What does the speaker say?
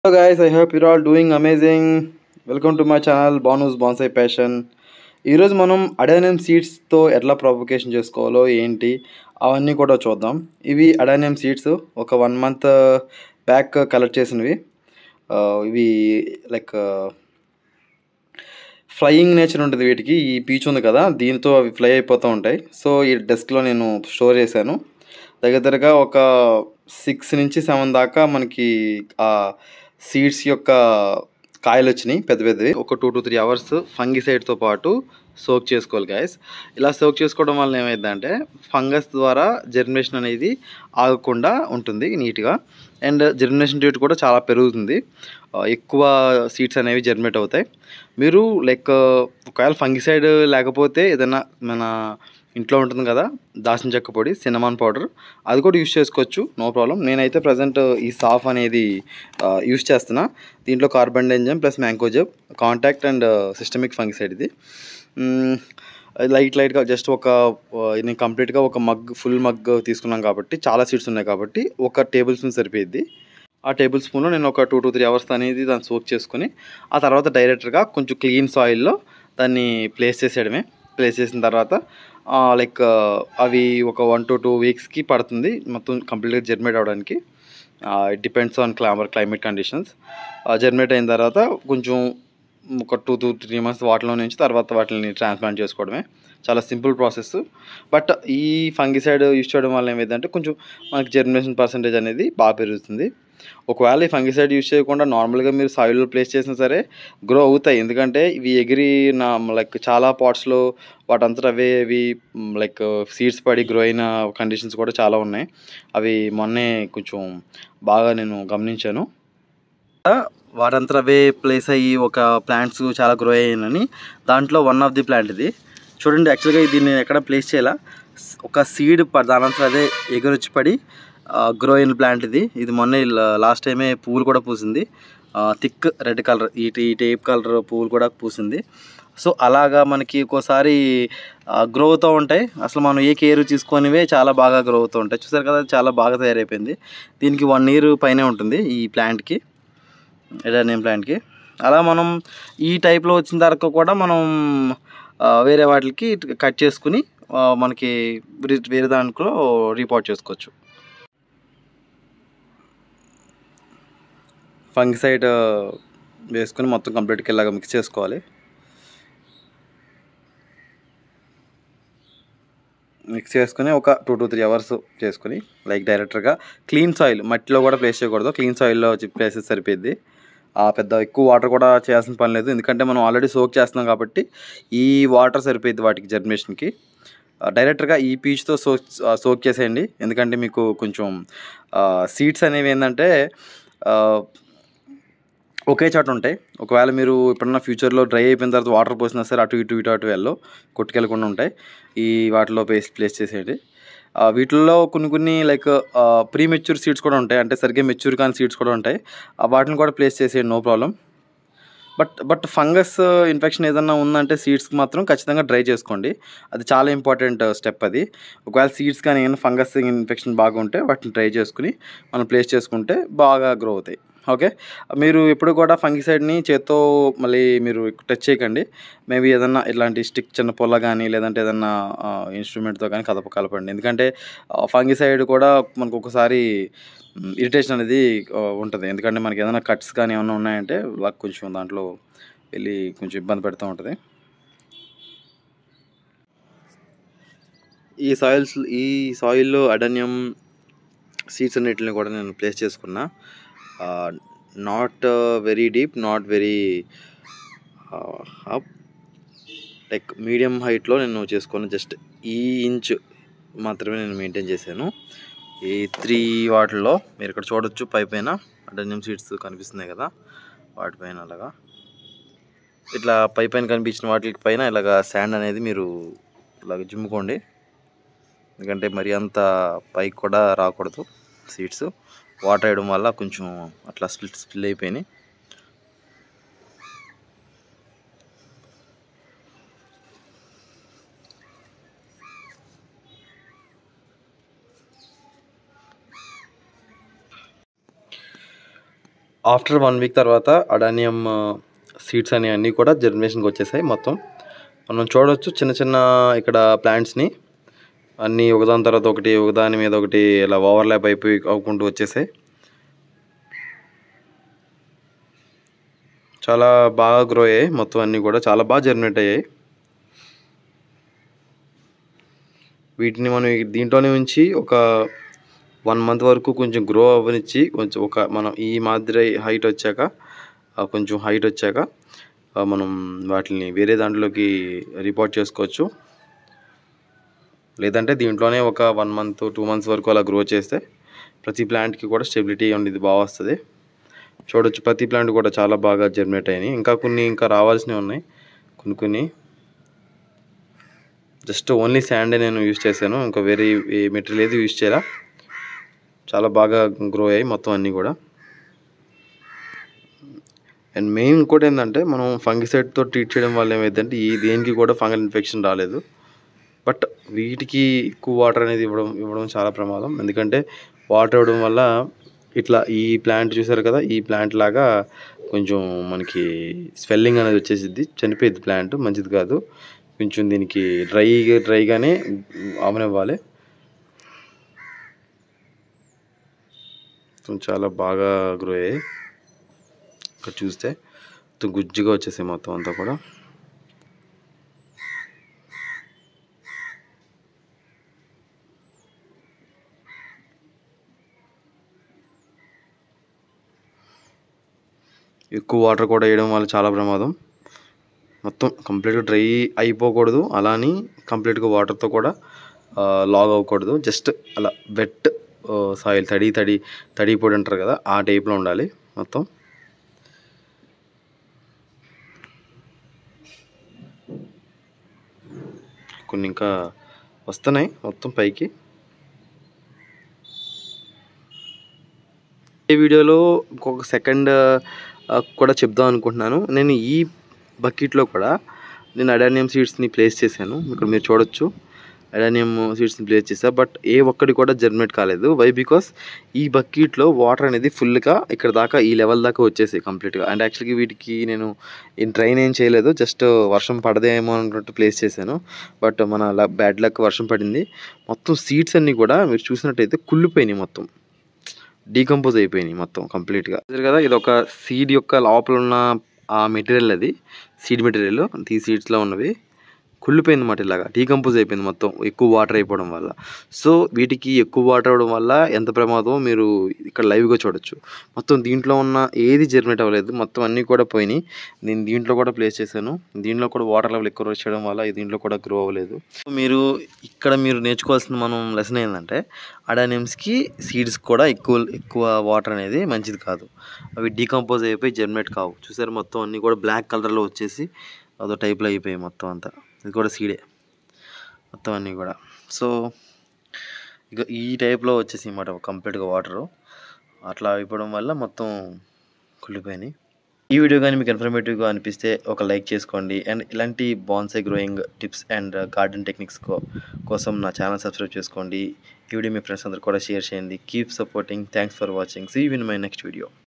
Hello guys, I hope you're all doing amazing. Welcome to my channel Banu's bonsai passion ఈరోజు మనం అడానియం సీడ్స్తో ఎట్లా propagation చేసుకోవాలో ఏంటి అవన్నీ కూడా చూద్దాం ఇవి అడానియం సీడ్స్ ఒక వన్ మంత్ బ్యాక్ కలెక్ట్ చేసినవి ఆ, ఇవి లైక్ ఫ్లయింగ్ నేచర్ ఉంటుంది వీటికి ఈ పీచ్ ఉంది కదా దీంతో అవి ఫ్లై అయిపోతూ ఉంటాయి సో ఈ డెస్క్లో నేను స్టోర్ చేశాను దగ్గర దగ్గరగా ఒక సిక్స్ నుంచి సెవెన్ దాకా మనకి ఆ సీడ్స్ యొక్క కాయలు వచ్చినాయి పెద్ద పెద్దవి ఒక టూ టు త్రీ అవర్స్ ఫంగిసైడ్తో పాటు సోక్ చేసుకోవాలి గాయస్ ఇలా సోక్ చేసుకోవడం వల్ల ఏమైందంటే ఫంగస్ ద్వారా జర్మినేషన్ అనేది ఆగకుండా ఉంటుంది నీట్గా అండ్ జర్మినేషన్ రేట్ కూడా చాలా పెరుగుతుంది ఆ, ఎక్కువ సీడ్స్ అనేవి జర్మినేట్ అవుతాయి మీరు లైక్ ఒకవేళ ఫంగిసైడ్ లేకపోతే ఏదైనా మన ఇంట్లో ఉంటుంది కదా దాచిన చెక్క పొడి సినమాన్ పౌడర్ అది కూడా యూస్ చేసుకోవచ్చు నో ప్రాబ్లం నేనైతే ప్రజెంట్ ఈ సాఫ్ అనేది యూస్ చేస్తున్నా దీంట్లో carbendazim plus mancozeb contact and systemic fungicide ఇది మ్మ్, లైట్ లైట్గా జస్ట్ ఒక ఆ, నేను కంప్లీట్గా ఒక మగ్ ఫుల్ మగ్ తీసుకున్నాం కాబట్టి చాలా సీడ్స్ ఉన్నాయి కాబట్టి ఒక టేబుల్ స్పూన్ సరిపోయిద్ది ఆ టేబుల్ స్పూన్లో నేను ఒక టూ టు త్రీ అవర్స్ అనేది దాన్ని సోక్ చేసుకుని ఆ తర్వాత డైరెక్ట్గా కొంచెం క్లీన్ సాయిల్లో దాన్ని ప్లేస్ చేసేయడమే ప్లేస్ చేసిన తర్వాత లైక్ అవి ఒక వన్ టు టూ వీక్స్కి పడుతుంది మొత్తం కంప్లీట్గా జర్మినేట్ అవ్వడానికి ఇట్ డిపెండ్స్ ఆన్ క్లైమర్ క్లైమేట్ కండిషన్స్ జర్మినేట్ అయిన తర్వాత కొంచెం ఒక టూ టూ త్రీ మంత్స్ వాటిలో నుంచి తర్వాత వాటిని ట్రాన్స్ప్లాంట్ చేసుకోవడమే చాలా సింపుల్ ప్రాసెస్ బట్ ఈ ఫంగిసైడ్ యూస్ చేయడం వల్ల ఏమైందంటే కొంచెం మనకి జర్మినేషన్ పర్సంటేజ్ అనేది బాగా పెరుగుతుంది ఒకవేళ ఈ ఫంగిసైడ్ యూస్ చేయకుండా నార్మల్గా మీరు సాయిల్లో ప్లేస్ చేసినా సరే గ్రో అవుతాయి ఎందుకంటే ఇవి ఎగిరి నా లైక్ చాలా పాట్స్లో వాటంతట అవే అవి లైక్ సీడ్స్ పడి గ్రో అయిన కండిషన్స్ కూడా చాలా ఉన్నాయి అవి మొన్నే కొంచెం బాగా నేను గమనించాను వాటంతా అవే ప్లేస్ అయ్యి ఒక ప్లాంట్స్ చాలా గ్రో అయ్యాయని దాంట్లో వన్ ఆఫ్ ది ప్లాంట్ ఇది చూడండి యాక్చువల్గా దీన్ని నేను ఎక్కడ ప్లేస్ చేయాల ఒక సీడ్ దానంతా అదే ఎగురొచ్చి పడి గ్రో అయిన ప్లాంట్ ఇది ఇది మొన్న లాస్ట్ టైమే పువ్వులు కూడా పూసింది థిక్ రెడ్ కలర్ ఈ ఈ టైప్ కలర్ పువ్వులు కూడా పూసింది సో అలాగా మనకి ఒక్కోసారి గ్రో అవుతూ ఉంటాయి అసలు మనం ఏ కేర్ తీసుకొనివే చాలా బాగా గ్రో అవుతూ ఉంటాయి చూసారు కదా చాలా బాగా తయారైపోయింది దీనికి వన్ ఇయర్ పైనే ఉంటుంది ఈ ప్లాంట్కి ఎడానియం ప్లాంట్కి అలా మనం ఈ టైప్లో వచ్చిన తర్వాత కూడా మనం ఆ, వేరే వాటికి కట్ చేసుకుని ఆ, మనకి వేరే- వేరే దాంట్లో రీపోర్ట్ చేసుకోవచ్చు ఫంగిసైడ్ వేసుకుని మొత్తం కంప్లీట్గా ఇలాగ మిక్స్ చేసుకోవాలి మిక్స్ చేసుకుని ఒక టూ టు త్రీ అవర్స్ చేసుకుని లైక్ డైరెక్టర్గా క్లీన్ సాయిల్ మట్టిలో కూడా ప్లేస్ చేయకూడదు క్లీన్ సాయిల్లో ప్లేస్ సరిపోద్ది ఆ పెద్ద ఎక్కువ వాటర్ కూడా చేయాల్సిన పని లేదు ఎందుకంటే మనం ఆల్రెడీ సోక్ చేస్తున్నాం కాబట్టి ఈ వాటర్ సరిపోద్ది వాటికి జర్మినేషన్కి డైరెక్ట్గా ఈ పీచ్తో సోక్ సోక్ చేసేయండి ఎందుకంటే మీకు కొంచెం సీడ్స్ అనేవి ఏంటంటే ఆ, ఒకే చోట ఉంటాయి ఒకవేళ మీరు ఎప్పుడన్నా ఫ్యూచర్లో డ్రై అయిపోయిన తర్వాత వాటర్ పోసినా సరే అటు ఇటు ఇటు అటు వెళ్ళో కొట్టుకెళ్ళకుండా ఉంటాయి ఈ వాటిలో ప్లేస్ ప్లేస్ చేసేయండి ఆ, వీటిల్లో కొన్ని కొన్ని లైక్ ప్రీ మెచ్యూర్ సీడ్స్ కూడా ఉంటాయి అంటే సరిగ్గా మెచ్యూర్ కాని సీడ్స్ కూడా ఉంటాయి ఆ వాటిని కూడా ప్లేస్ చేసేయండి no problem but but fungus infection ఏదన్నా ఉందంటే సీడ్స్కి మాత్రం ఖచ్చితంగా డ్రై చేసుకోండి అది చాలా ఇంపార్టెంట్ స్టెప్ అది ఒకవేళ సీడ్స్ కానీ ఏమైనా ఫంగస్ ఇన్ఫెక్షన్ బాగా ఉంటే వాటిని డ్రై చేసుకుని మనం ప్లేస్ చేసుకుంటే బాగా గ్రో అవుతాయి ఓకే మీరు ఎప్పుడు కూడా ఫంగిసైడ్ని చేత్తో మళ్ళీ మీరు టచ్ చేయకండి మేబీ ఏదన్నా ఇలాంటి స్టిక్ చిన్న పొల్ల కానీ లేదంటే ఏదన్నా ఇన్స్ట్రుమెంట్తో కానీ కదప కలపండి ఎందుకంటే ఫంగిసైడ్ కూడా మనకు ఒకసారి ఇరిటేషన్ అనేది ఉంటుంది ఎందుకంటే మనకి ఏదైనా కట్స్ కానీ ఏమైనా ఉన్నాయంటే వాళ్ళకి కొంచెం దాంట్లో వెళ్ళి కొంచెం ఇబ్బంది పెడుతూ ఉంటుంది ఈ సాయిల్స్ ఈ సాయిల్లో అడన్యం సీడ్స్ అన్నిటిని కూడా నేను ప్లేస్ చేసుకున్నా not very deep not very up like medium హైట్లో నేను చేసుకున్న జస్ట్ ఈ ఇంచ్ మాత్రమే నేను మెయింటైన్ చేశాను ఈ త్రీ వాటిల్లో మీరు ఇక్కడ చూడొచ్చు పై పైన అడన్యం సీడ్స్ కనిపిస్తున్నాయి కదా వాటిపైన అలాగా ఇట్లా పై పైన కనిపించిన వాటి పైన ఇలాగా శాండ్ అనేది మీరు ఇలాగ జిమ్ముకోండి ఎందుకంటే మరి అంత పైకి కూడా రాకూడదు సీడ్స్ వాటర్ వేయడం వల్ల కొంచెం అట్లా స్ప్లిట్ స్పిల్ అయిపోయినాయి ఆఫ్టర్ వన్ వీక్ తర్వాత అడానియం సీడ్స్ అని అన్నీ కూడా జర్మినేషన్కి వచ్చేసాయి మొత్తం మనం చూడవచ్చు చిన్న చిన్న ఇక్కడ ప్లాంట్స్ని అన్నీ ఒకదాని తర్వాత ఒకటి ఒకదాని మీద ఒకటి ఇలా ఓవర్లాప్ అయిపోయి అవ్వుకుంటూ వచ్చేసాయి చాలా బాగా గ్రో అయ్యాయి మొత్తం అన్నీ కూడా చాలా బాగా జర్మినేట్ అయ్యాయి వీటిని మనం ఈ- దీంట్లోనే ఉంచి ఒక వన్ మంత్ వరకు కొంచెం గ్రో అవ్వనిచ్చి కొంచెం ఒక మనం ఈ మాదిరి హైట్ వచ్చాక ఆ, కొంచెం హైట్ వచ్చాక ఆ, మనం వాటిని వేరే దాంట్లోకి రిపోర్ట్ చేసుకోవచ్చు లేదంటే దీంట్లోనే ఒక వన్ మంత్ టూ మంత్స్ వరకు అలా గ్రో చేస్తే ప్రతి ప్లాంట్కి కూడా స్టెబిలిటీ ఉండేది బాగా వస్తుంది చూడొచ్చు ప్రతి ప్లాంట్ కూడా చాలా బాగా జర్మినేట్ అయినాయి ఇంకా కొన్ని ఇంకా రావాల్సినవి ఉన్నాయి కొన్ని కొన్ని జస్ట్ ఓన్లీ శాండే నేను యూజ్ చేశాను ఇంకా వేరే ఏ మెటీరియల్ ఏది యూజ్ చేయాల చాలా బాగా గ్రో అయ్యాయి మొత్తం అన్నీ కూడా అండ్ మెయిన్ ఇంకోటి ఏంటంటే మనం ఫంగిసైడ్తో ట్రీట్ చేయడం వల్ల ఏమైందంటే ఈ దేనికి కూడా ఫంగల్ ఇన్ఫెక్షన్ రాలేదు బట్ వీటికి ఎక్కువ వాటర్ అనేది ఇవ్వడం ఇవ్వడం చాలా ప్రమాదం ఎందుకంటే వాటర్ ఇవ్వడం వల్ల ఇట్లా ఈ ప్లాంట్ చూసారు కదా ఈ ప్లాంట్ లాగా కొంచెం మనకి స్వెల్లింగ్ అనేది వచ్చేసిద్ది చనిపోయింది ప్లాంట్ మంచిది కాదు కొంచెం దీనికి డ్రై డ్రైగానే అవనివ్వాలి సో చాలా బాగా గ్రో అయ్యాయి ఇక్కడ చూస్తే మొత్తం గుజ్జుగా వచ్చేసాయి మొత్తం అంతా కూడా ఎక్కువ వాటర్ కూడా వేయడం వల్ల చాలా ప్రమాదం మొత్తం కంప్లీట్గా డ్రై అయిపోకూడదు అలా అని కంప్లీట్గా వాటర్తో కూడా లాగ్ అవ్వకూడదు జస్ట్ అలా వెట్ సాయిల్ తడి తడి తడి పొడి అంటారు కదా ఆ టైప్లో ఉండాలి మొత్తం కొన్ని ఇంకా వస్తున్నాయి మొత్తం పైకి ఈ వీడియోలో ఇంకొక సెకండ్ కూడా చెప్దాం అనుకుంటున్నాను నేను ఈ బకెట్లో కూడా నేను అడానియం సీడ్స్ని ప్లేస్ చేశాను ఇక్కడ మీరు చూడొచ్చు అడానియం సీడ్స్ని ప్లేస్ చేశాను బట్ ఏ ఒక్కటి కూడా జర్మినేట్ కాలేదు వై బికాస్ ఈ బకెట్లో వాటర్ అనేది ఫుల్గా ఇక్కడ దాకా ఈ లెవెల్ దాకా వచ్చేసాయి కంప్లీట్గా అండ్ యాక్చువల్గా వీటికి నేను ట్రైన్ ఏం చేయలేదు జస్ట్ వర్షం పడదేమో అన్నట్టు ప్లేస్ చేశాను బట్ మన బ్యాడ్ లక్ వర్షం పడింది మొత్తం సీడ్స్ అన్నీ కూడా మీరు చూసినట్టయితే కుళ్ళిపోయినాయి మొత్తం డీకంపోజ్ అయిపోయినాయి మొత్తం కంప్లీట్గా చూసారు కదా ఇది ఒక సీడ్ యొక్క లోపల ఉన్న ఆ మెటీరియల్ అది సీడ్ మెటీరియల్ ఈ సీడ్స్లో ఉన్నవి కుళ్ళిపోయింది మాట ఇలాగా డీకంపోజ్ అయిపోయింది మొత్తం ఎక్కువ వాటర్ అయిపోవడం వల్ల సో వీటికి ఎక్కువ వాటర్ అవ్వడం వల్ల ఎంత ప్రమాదమో మీరు ఇక్కడ లైవ్గా చూడొచ్చు మొత్తం దీంట్లో ఉన్న ఏది జర్మినేట్ అవ్వలేదు మొత్తం అన్నీ కూడా పోయినాయి నేను దీంట్లో కూడా ప్లేస్ చేశాను దీంట్లో కూడా వాటర్ లెవెల్ ఎక్కువ వచ్చేయడం వల్ల ఈ దీంట్లో కూడా గ్రో అవ్వలేదు సో మీరు ఇక్కడ మీరు నేర్చుకోవాల్సిన మనం లెసన్ ఏంటంటే అడానియమ్స్కి సీడ్స్ కూడా ఎక్కువ ఎక్కువ వాటర్ అనేది మంచిది కాదు అవి డీకంపోజ్ అయిపోయి జర్మినేట్ కావు చూసారు మొత్తం అన్నీ కూడా బ్లాక్ కలర్లో వచ్చేసి అదో టైప్లో అయిపోయాయి మొత్తం అంతా ఇది కూడా సీడే మొత్తం అన్నీ కూడా సో ఇక ఈ టైప్లో వచ్చేసి అన్నమాట కంప్లీట్గా వాటరు అట్లా అయిపోవడం వల్ల మొత్తం కుళ్ళిపోయినాయి ఈ వీడియో కానీ మీకు ఇన్ఫర్మేటివ్గా అనిపిస్తే ఒక లైక్ చేసుకోండి అండ్ ఇలాంటి bonsai growing tips and garden techniques కోసం నా ఛానల్ సబ్స్క్రైబ్ చేసుకోండి ఈ వీడియో మీ ఫ్రెండ్స్ అందరు కూడా షేర్ చేయండి keep supporting thanks for watching see in my next video